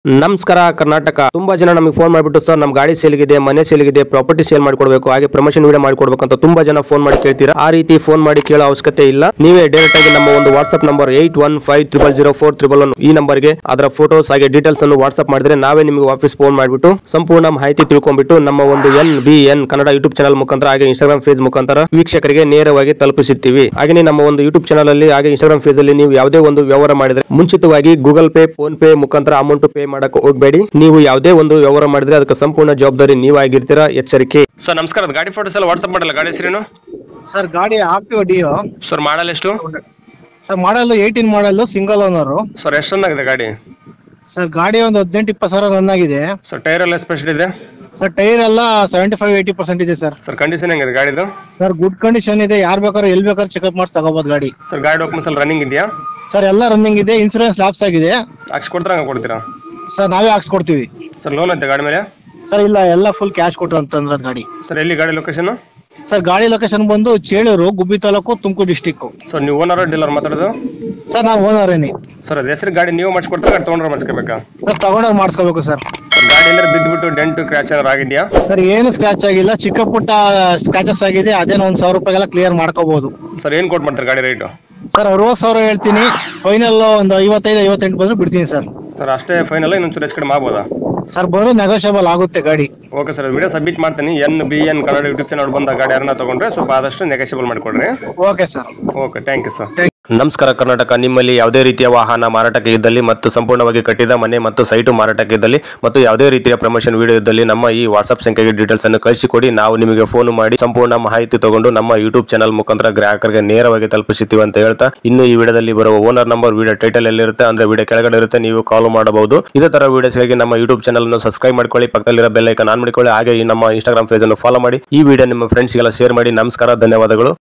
ನಮಸ್ಕಾರ ಕರ್ನಾಟಕ ತುಂಬಾ ಜನ ನಮಗೆ ಫೋನ್ ಮಾಡಿಬಿಟ್ಟು ಸರ್ ನಮ್ಮ ಗಾಡಿ ಸೇಲ್ಗಿದೆ ಮನೆ ಸೇಲ್ಗಿದೆ ಪ್ರಾಪರ್ಟಿ ಸೇಲ್ ಮಾಡ್ಕೊಡ್ಬೇಕು ಹಾಗೆ ಪ್ರಮೋಷನ್ ವಿಡಿಯೋ ಮಾಡ್ಕೊಡ್ಬೇಕು ಅಂತ ತುಂಬಾ ಜನ ಫೋನ್ ಮಾಡಿ ಕೇಳ್ತೀರಾ ಆ ರೀತಿ ಫೋನ್ ಮಾಡಿ ಕೇಳೋ ಅವಶ್ಯಕತೆ ಇಲ್ಲ ನೀವೇ ಡೈರೆಕ್ಟ್ ಆಗಿ ನಮ್ಮ ಒಂದು WhatsApp number eight one five triple zero four triple one ಈ ನಂಬರ್ಗೆ ಅದರ ಫೋಟೋಸ್ ಹಾಗೆ ಡೀಟೇಲ್ಸ್ ಅನ್ನು ವಾಟ್ಸ್ಆಪ್ ಮಾಡಿದ್ರೆ ನಾವೇ ನಿಮಗೆ ವಾಪಸ್ ಫೋನ್ ಮಾಡಿಬಿಟ್ಟು ಸಂಪೂರ್ಣ ಮಾಹಿತಿ ತಿಳ್ಕೊಂಡ್ಬಿಟ್ಟು ನಮ್ಮ ಒಂದು N B N Kannada YouTube channel ಮುಖಾಂತರ ಹಾಗೆ ಇನ್ಸ್ಟಾಗ್ರಾಮ್ ಫೇಸ್ ಮುಖಾಂತರ ವೀಕ್ಷಕರಿಗೆ ನೇರವಾಗಿ ತಲುಪಿಸುತ್ತೀವಿ ಹಾಗೆ ನಮ್ಮ ಒಂದು ಯೂಟ್ಯೂಬ್ ಚಾನಲ್ ಅಲ್ಲಿ ಹಾಗೆ ಇನ್ಸ್ಟಾಗ್ರಾಮ್ ಫೇಸ್ ಅಲ್ಲಿ ನೀವು ಯಾವುದೇ ಒಂದು ವ್ಯವಹಾರ ಮಾಡಿದ್ರೆ ಮುಂಚಿತವಾಗಿ ಗೂಗಲ್ ಪೇ ಫೋನ್ ಪೇ ಮುಖಾಂತರ ಅಮೌಂಟ್ ಪೇ ಮಾಡಕ್ಕೆ ಹೋಗಬೇಡಿ ನೀವು ಯಾವುದೇ ಒಂದು ವ್ಯವಹಾರ ಮಾಡಿದ್ರೆ ಅದಕ್ಕೆ ಸಂಪೂರ್ಣ ಜವಾಬ್ದಾರಿ ನೀವಾಗಿರ್ತೀರಾ ಎಚ್ಚರಿಕೆ ಸರ್ ನಮಸ್ಕಾರ ಗಾಡಿ ಫೋಟೋಸ್ ಎಲ್ಲ ವಾಟ್ಸ್ಆಪ್ ಮಾಡಲ್ಲ ಗಾಡಿ ಹೆಸರೇನು ಸರ್ ಗಾಡಿ ಆಕ್ಟಿವ್ ಡಿಯೋ ಸರ್ ಮಾಡಲ್ ಎಷ್ಟು sir model eighteen model single owner sir ಎಷ್ಟು ರನ್ ಆಗಿದೆ ಗಾಡಿ ಸರ್ ಗಾಡಿ ಒಂದು ಹದಿನೆಂಟು ಇಪ್ಪತ್ತು ಸಾವಿರ ರನ್ ಆಗಿದೆ ಸರ್ ಟೈರ್ ಎಲ್ಲ ಸ್ಪೆಷಲ್ ಇದೆ ಸರ್ ಟೈರ್ ಎಲ್ಲ ಸೆವೆಂಟಿ ಫೈವ್ ಏಯ್ಟಿ ಪರ್ಸೆಂಟ್ ಇದೆ ಸರ್ ಸರ್ ಕಂಡೀಷನ್ ಹೆಂಗಿದೆ ಗಾಡಿದು ಸರ್ ಗುಡ್ ಕಂಡೀಷನ್ ಇದೆ ಯಾರು ಬೇಕಾದ್ರೂ ಎಲ್ಲಿ ಬೇಕಾದ್ರೂ ಚೆಕಪ್ ಮಾಡಿ ತಗೋಬೋದು ಗಾಡಿ ಸರ್ ಗಾಡಿ ಡಾಕ್ಯುಮೆಂಟ್ಸ್ ಎಲ್ಲ ರನ್ನಿಂಗ್ ಇದೆಯಾ ಸರ್ ಎಲ್ಲ ರನ್ನಿಂಗ್ ಇದೆ ಇನ್ಸೂರೆನ್ಸ್ ಲಾಪ್ಸ್ ಆಗಿದೆ ಹಾಕ್ಸಿ ಕೊಡ್ತಾರೆ ಹಂಗೆ ಕೊಡ್ತೀರಾ ಸರ್ ನಾವೇ ಹಾಕ್ಸ್ಕೊಡ್ತೀವಿ ಸರ್ ಲೋನ್ ಐತೆ ಗಾಡಿ ಮೇಲೆ ಸರ್ ಇಲ್ಲ ಎಲ್ಲ ಫುಲ್ ಕ್ಯಾಶ್ ಕೊಟ್ರು ಅಂತಂದ್ರೆ ಗಾಡಿ ಸರ್ ಎಲ್ಲಿ ಗಾಡಿ ಲೊಕೇಶನ್ ಸರ್ ಗಾಡಿ ಲೊಕೇಶನ್ ಬಂದು ಚೇಳೂರು ಗುಬ್ಬಿ ತಾಲೂಕು ತುಮಕೂರು ಡಿಸ್ಟಿಕ್ ಸೊ ನೀವು ಓನರ್ ಡೀಲರ್ ಮಾತಾಡೋದು ಸರ್ ನಾವು ಓನರೇನಿ ಸರ್ ಅದು ಹೆಸರು ಗಾಡಿ ನೀವು ಮಾಡಿಸ್ಕೊಡ್ತಾರೆ ಗಾಡಿ ತೊಗೊಂಡ್ರೆ ಮಾಡಿಸ್ಕೋಬೇಕಾ ಸರ್ ತಗೊಂಡವ್ರು ಮಾಡಿಸ್ಕೋಬೇಕು ಸರ್ ಸರ್ ಗಾಡಿ ಅಂದ್ರೆ ಬಿದ್ದುಬಿಟ್ಟು ಡೆಂಟು ಕ್ರ್ಯಾಚ್ ಏನಾರು ಆಗಿದೆಯಾ ಸರ್ ಏನು ಸ್ಕ್ರಾಚ್ ಆಗಿಲ್ಲ ಚಿಕ್ಕ ಪುಟ್ಟ ಸ್ಕ್ರಾಚಸ್ ಆಗಿದೆ ಅದೇನೋ ಒಂದ್ ಸಾವಿರ ರೂಪಾಯಿಗೆಲ್ಲ ಕ್ಲಿಯರ್ ಮಾಡ್ಕೋಬಹುದು ಸರ್ ಏನು ಕೊಟ್ಟು ಮಾಡ್ತಾರೆ ಗಾಡಿ ರೇಟು ಸರ್ ಅರವತ್ತು ಸಾವಿರ ಹೇಳ್ತೀನಿ ಫೈನಲ್ ಒಂದು ಐವತ್ತೈದು ಐವತ್ತೆಂಟು ಬಂದ್ರೆ ಬಿಡ್ತೀನಿ ಸರ್ ಸರ್ ಅಷ್ಟೇ ಫೈನಲ್ ಇನ್ನೊಂದು ಹೆಚ್ಚು ಕಡಿಮೆ ಆಗ್ಬೋದಾ ಸರ್ ಬರೋ ನೆಗೋಷಿಯಬಲ್ ಆಗುತ್ತೆ ಗಾಡಿ ಓಕೆ ಸರ್ ವಿಡಿಯೋ ಸಬ್ಮಿಟ್ ಮಾಡ್ತೀನಿ N B N Kannada YouTube channel ಬಂದ ಗಾಡಿ ಯಾರನ್ನ ತಗೊಂಡ್ರೆ ಸ್ವಲ್ಪ ಆದಷ್ಟು ನೆಗೋಷಿಯಬಲ್ ಮಾಡಿಕೊಡ್ರಿ okay sir okay thank you sir ನಮಸ್ಕಾರ ಕರ್ನಾಟಕ ನಿಮ್ಮಲ್ಲಿ ಯಾವುದೇ ರೀತಿಯ ವಾಹನ ಮಾರಾಟಕ್ಕೆ ಇದ್ದಲ್ಲಿ ಮತ್ತು ಸಂಪೂರ್ಣವಾಗಿ ಕಟ್ಟಿದ ಮನೆ ಮತ್ತು ಸೈಟು ಮಾರಾಟಕ್ಕೆ ಇದ್ದಲ್ಲಿ ಮತ್ತು ಯಾವುದೇ ರೀತಿಯ ಪ್ರಮೋಷನ್ ವಿಡಿಯೋ ಇದ್ದಲ್ಲಿ ನಮ್ಮ ಈ ವಾಟ್ಸ್ಆಪ್ ಸಂಖ್ಯೆಗೆ ಡೀಟೇಲ್ಸ್ ಅನ್ನು ಕಳಿಸಿಕೊಡಿ ನಾವು ನಿಮಗೆ ಫೋನ್ ಮಾಡಿ ಸಂಪೂರ್ಣ ಮಾಹಿತಿ ತಗೊಂಡು ನಮ್ಮ ಯೂಟ್ಯೂಬ್ ಚಾನಲ್ ಮುಖಾಂತರ ಗ್ರಾಹಕರಿಗೆ ನೇರವಾಗಿ ತಲುಪಿಸುತ್ತೀವಿ ಅಂತ ಹೇಳ್ತಾ ಇನ್ನು ಈ ವಿಡಿಯೋದಲ್ಲಿ ಬರುವ ಓನರ್ ನಂಬರ್ ವಿಡಿಯೋ ಟೈಟಲ್ ಎಲ್ಲಿರುತ್ತೆ ಅಂದ್ರೆ ವಿಡಿಯೋ ಕೆಳಗಡೆ ಇರುತ್ತೆ ನೀವು ಕಾಲ್ ಮಾಡಬಹುದು ಇದೇ ತರ ವಿಡಿಯೋಸ್ಗಾಗಿ ನಮ್ಮ ಯೂಟ್ಯೂಬ್ ಚಾನಲ್ ಅನ್ನು ಸಬ್ಸ್ಕ್ರೈಬ್ ಮಾಡ್ಕೊಳ್ಳಿ ಪಕ್ಕದಲ್ಲಿರೋ ಬೆಲ್ ಐಕನ್ ಆನ್ ಮಾಡಿಕೊಳ್ಳಿ ಹಾಗೆ ಈ ನಮ್ಮ ಇನ್ಸ್ಟಾಗ್ರಾಮ್ ಪೇಜ್ ಅನ್ನು ಫಾಲೋ ಮಾಡಿ ಈ ವಿಡಿಯೋ ನಿಮ್ಮ ಫ್ರೆಂಡ್ಸ್ಗೆಲ್ಲ ಶೇರ್ ಮಾಡಿ ನಮಸ್ಕಾರ ಧನ್ಯವಾದಗಳು